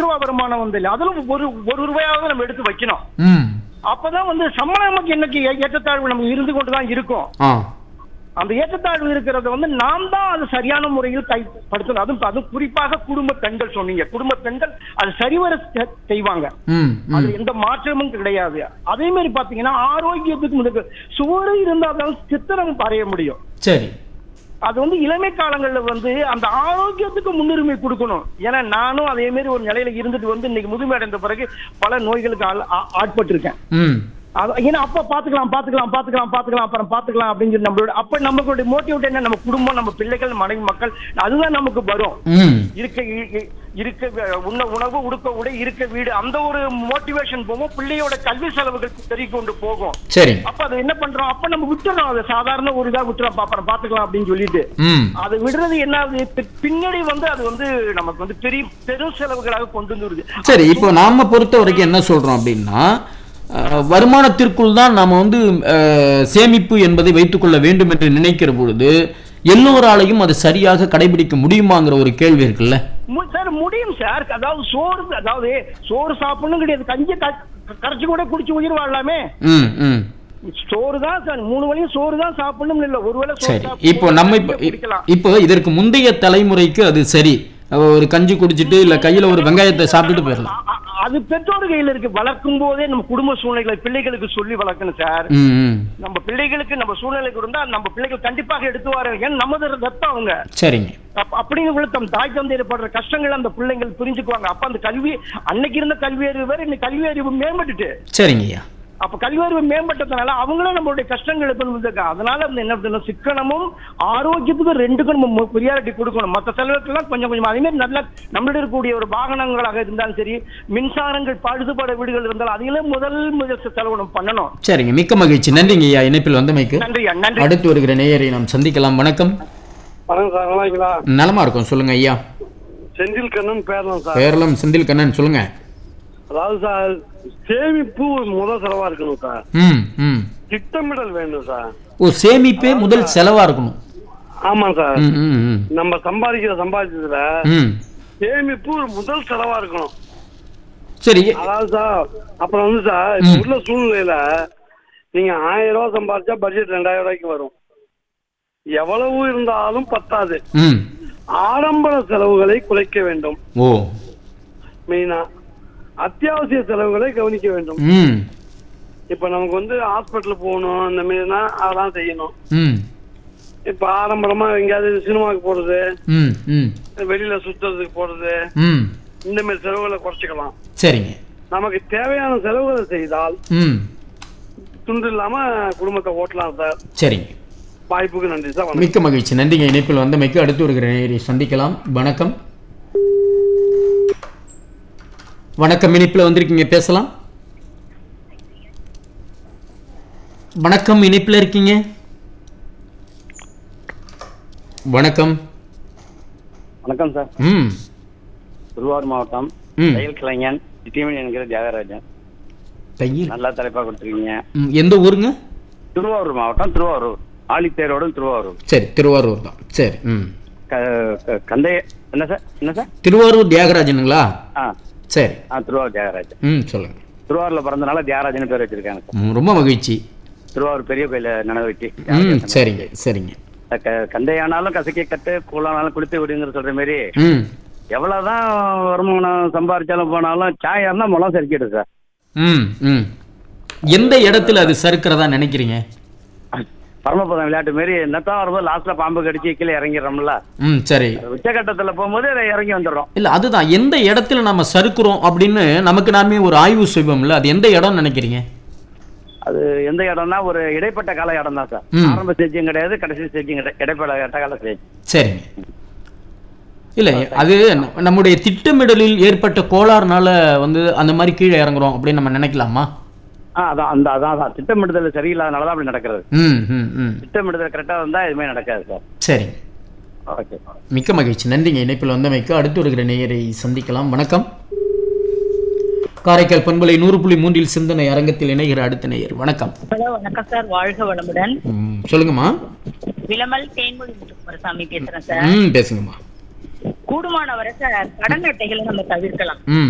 எட்டு ரூபா வருமானம் வந்து இல்லை அதுல ஒரு ஒரு ரூபாயாவது நம்ம எடுத்து வைக்கணும் ம் அப்பதான் வந்து சம்பளம் நமக்கு இன்னைக்கு ஏ- ஏற்றத்தாழ்வு நம்ம இருந்து கொண்டு தான் இருக்கும் ஆ அந்த ஏற்றத்தாழ்வு இருக்கிறத வந்து நாம் தான் அது சரியான முறையில் கைப்படுத்தணும் அதுவும் அதுவும் குறிப்பாக குடும்ப பெண்கள் சொன்னீங்க குடும்ப பெண்கள் அது சரிவர செ- செய்வாங்க ம் அது ம் எந்த மாற்றமும் கிடையாது அதே மாதிரி பாத்தீங்கன்னா ஆரோக்கியத்துக்கு முதல் சுவடு இருந்தால் சித்திரம் வரைய முடியும் சரி அது வந்து இளமை காலங்கள்ல வந்து அந்த ஆரோக்கியத்துக்கு முன்னுரிமை கொடுக்கணும் ஏன்னா நானும் அதே மாதிரி ஒரு நிலையில இருந்துட்டு வந்து இன்னைக்கு முதுமை அடைந்த பிறகு பல நோய்களுக்கு ஆள்- ஆ- ஆட்பட்டிருக்கேன் ம் அது ஏன்னா அப்ப பாத்துக்கலாம் பாத்துக்கலாம் பாத்துக்கலாம் பாத்துக்கலாம் அப்புறம் பாத்துக்கலாம் அப்படின்னு சொல்லி நம்மளோட அப்ப நமக்கு மோட்டிவேட் என்ன நம்ம குடும்பம் நம்ம பிள்ளைகள் மனைவி மக்கள் அதுதான் நமக்கு வரும் ம் இருக்க இ- இ- இருக்க வே- உண்ண உணவு உடுக்க உடை இருக்க வீடு அந்த ஒரு மோட்டிவேஷன் போகும் பிள்ளையோட கல்வி செலவுகள் பெருகி கொண்டு போகும் சரி அப்ப அதை என்ன பண்றோம் அப்ப நம்ம விட்டுறோம் அதை சாதாரண ஒரு இதா விட்டுறோம் பாப்பறோம் பாத்துக்கலாம் அப்படின்னு சொல்லிட்டு ம் அதை விடுறது என்ன ஆகுது பி- பின்னாடி வந்து அது வந்து நமக்கு வந்து பெரிய பெரும் செலவுகளாக கொண்டு வந்துருது சரி இப்போ நாம பொறுத்த வரைக்கும் என்ன சொல்றோம் அப்படின்னா அஹ், வருமானத்திற்குள் தான் நாம வந்து அஹ், சேமிப்பு என்பதை வைத்துக்கொள்ள வேண்டும் என்று நினைக்கிற பொழுது எல்லோராலையும் அது சரியாக கடைபிடிக்க முடியுமாங்கிற ஒரு கேள்வி இருக்குல்ல மு- சார் முடியும் சார் அதாவது சோறு அதாவது சோறு சாப்பிடணும் கிடையாது கஞ்சி க- கரைச்சு கூட குடிச்சு உயிர் வாழலாமே ம் ம் சோறு தான் சார் மூணு வேளையும் சோறு தான் சாப்பிடணும் இல்ல ஒருவேளை சோறு சரி சாப்பிட்டு இப்போ நம்ம இப்போ குடிக்கலாம் இப்போ இதற்கு முந்தைய தலைமுறைக்கு அது சரி ஒரு கஞ்சி குடிச்சிட்டு இல்ல கையில ஒரு வெங்காயத்தை சாப்பிட்டுட்டு போயிடலாம் அ- அ- அது பெற்றோர் கையில இருக்கு வளர்க்கும் போதே நம்ம குடும்ப சூழ்நிலைகளை பிள்ளைகளுக்கு சொல்லி வளர்க்கணும் சார் ம் ம் நம்ம பிள்ளைகளுக்கு நம்ம சூழ்நிலைக்கு இருந்தா நம்ம பிள்ளைகள் கண்டிப்பாக எடுத்து வர ஏன்னா நமது ரத்தம் அவங்க சரிங்க அப்ப- அப்படிங்கிற தம் தாய் தந்தையர் படுற கஷ்டங்கள் அந்த பிள்ளைங்கள் புரிஞ்சுக்குவாங்க அப்ப அந்த கல்வி அன்னைக்கு இருந்த கல்வி அறிவு வேற இன்னைக்கு கல்வி அறிவு மேம்பட்டுட்டு சரிங்க ஐயா அப்ப கல்வி அறிவு மேம்பட்டதுனால அவங்களும் நம்மளுடைய கஷ்டங்களை இருக்காங்க அதனால வந்து என்ன பண்ணும் சிக்கனமும் ஆரோக்கியத்துக்கும் ரெண்டுக்கும் நம்ம ப்ரியாரிட்டி கொடுக்கணும் மற்ற செலவுக்கெல்லாம் கொஞ்சம் கொஞ்சம் அதே மாதிரி நல்ல நம்மளிடம் இருக்கக்கூடிய ஒரு வாகனங்களாக இருந்தாலும் சரி மின்சாரங்கள் பழுதுபட வீடுகள் இருந்தாலும் அதையெல்லாம் முதல் முதல் செலவு நம்ம பண்ணணும் சரிங்க மிக்க மகிழ்ச்சி நன்றிங்க ஐயா இணைப்பில் வந்தமைக்கு நன்றியா நன்றி அடுத்து வருகிற நேயரை நாம் சந்திக்கலாம் வணக்கம் வணக்கம் சார் நல்லா இருக்கீங்களா நலமா இருக்கும் சொல்லுங்க ஐயா செந்தில் கண்ணன் பேரலாம் சார் பேரளம் செந்தில் கண்ணன் சொல்லுங்க அதாவது சார் சேமிப்பு முதல் செலவா இருக்கணும் சார் ம் ம் திட்டமிடல் வேணும் சார் ஓ சேமிப்பே முதல் செலவா இருக்கணும் ஆமா சார் ம் ம் ம் நம்ம சம்பாதிக்கிற சம்பாதிச்சதுல ம் சேமிப்பு ஒரு முதல் செலவா இருக்கணும் சரி அதாவது சார் அப்புறம் வந்து சார் இப்ப உள்ள சூழ்நிலையில நீங்க ஆயிரம் ரூபாய் சம்பாதிச்சா பட்ஜெட் ரெண்டாயிரம் ரூபாய்க்கு வரும் எவ்வளவு இருந்தாலும் பத்தாது ம் ஆடம்பர செலவுகளை குறைக்க வேண்டும் ஓ மெயினா அத்தியாவசிய செலவுகளை கவனிக்க வேண்டும் ம் இப்ப நமக்கு வந்து ஹாஸ்பிட்டல் போகணும் இந்த மாதிரினா அதெல்லாம் செய்யணும் ம் இப்ப ஆடம்பரமா எங்கேயாவது சினிமாவுக்கு போறது ம் ம் வெளியில சுத்துறதுக்கு போறது ம் இந்த மாதிரி செலவுகளை குறைச்சிக்கலாம் சரிங்க நமக்கு தேவையான செலவுகளை செய்தால் ம் துண்டு இல்லாம குடும்பத்தை ஓட்டலாம் சார் சரிங்க வாய்ப்புக்கு நன்றி சார் வணக்கம் மிக்க மகிழ்ச்சி நன்றிங்க இணைப்பில் வந்தமைக்கு அடுத்து வருகிற நேயரை சந்திக்கலாம் வணக்கம் வணக்கம் இணைப்பில் வந்திருக்கீங்க பேசலாம் வணக்கம் இணைப்பில் இருக்கீங்க வணக்கம் வணக்கம் சார் ம் திருவாரூர் மாவட்டம் ம் தையல் கலைஞன் சிட்டிமணி என்கிற தியாகராஜன் தையல் நல்லா தலைப்பா கொடுத்துருக்கீங்க ம், எந்த ஊருங்க திருவாரூர் மாவட்டம் திருவாரூர் ஆழித்தேரோடும் திருவாரூர் சரி திருவாரூர் தான் சரி ம் க- க- கந்தைய என்ன சார் என்ன சார் திருவாரூர் தியாகராஜனுங்களா ஆ சரி ஆ திருவாரூர் தியாகராஜன் ம் சொல்லுங்க திருவாரூர்ல பிறந்தனால தியாகராஜன் பேர் வச்சிருக்காங்க சார் ம், ரொம்ப மகிழ்ச்சி திருவாரூர் பெரிய கோயில நினைவு வச்சு ம் சரிங்க சரிங்க க- கந்தையானாலும் கசக்கி கட்டு கூழானாலும் குளித்து விடுங்கிற சொல்ற மாதிரி ம் எவ்வளவுதான் வருமானம் சம்பாரிச்சாலும் போனாலும் சாயா இருந்தா முளம் சரிக்கிடு சார் ம் ம் எந்த இடத்துல அது சறுக்கிறதா நினைக்கிறீங்க பரமபதம் விளையாட்டு மாரி என்னத்தான் வரும்போது லாஸ்ட்ல பாம்பு கடிச்சு கீழே இறங்கிடுறோம்ல ம் சரி உச்சகட்டத்துல போகும்போது இறங்கி வந்துடுறோம் இல்ல அதுதான் எந்த இடத்துல நம்ம சறுக்குறோம் அப்படின்னு நமக்கு நாமே ஒரு ஆய்வு செய்வோம்ல அது எந்த இடம் நினைக்கிறீங்க அது எந்த இடம்னா ஒரு இடைப்பட்ட கால இடம் தான் சார் ம். ஆரம்ப ஸ்டேஜும் கிடையாது கடைசி ஸ்டேஜும் கிடையாது இடைப்பட்ட கால ஸ்டேஜ் சரிங்க இல்ல அது ந- நம்முடைய திட்டமிடலில் ஏற்பட்ட கோளாறுனால வந்து அந்த மாதிரி கீழே இறங்குறோம் அப்படின்னு நம்ம நினைக்கலாமா ஆ அதான் அந்த அதான் அதான் திட்டமிடுதல் சரியில்லாதனால தான் அப்படி நடக்கிறது ம் ம் ம் திட்டமிடுதல் கரெக்டா இருந்தா எதுவுமே நடக்காது சார் சரிங்க ஓகே மிக்க மகிழ்ச்சி நன்றிங்க இணைப்பில் வந்தமைக்கு அடுத்து வருகிற நேயரை சந்திக்கலாம் வணக்கம் காரைக்கால் பண்பலை நூறு புள்ளி மூன்றில் சிந்தனை அரங்கத்தில் இணைகிற அடுத்த நேயர் வணக்கம் ஹலோ வணக்கம் சார் வாழ்க வளமுடன் ம், சொல்லுங்கம்மா விளமல் தேன்மொழி முத்துக்குமாரசாமி பேசுறேன் சார் ம் பேசுங்கம்மா கூடுமான வரை சார் கடன் அட்டைகளை நம்ம தவிர்க்கலாம் ம்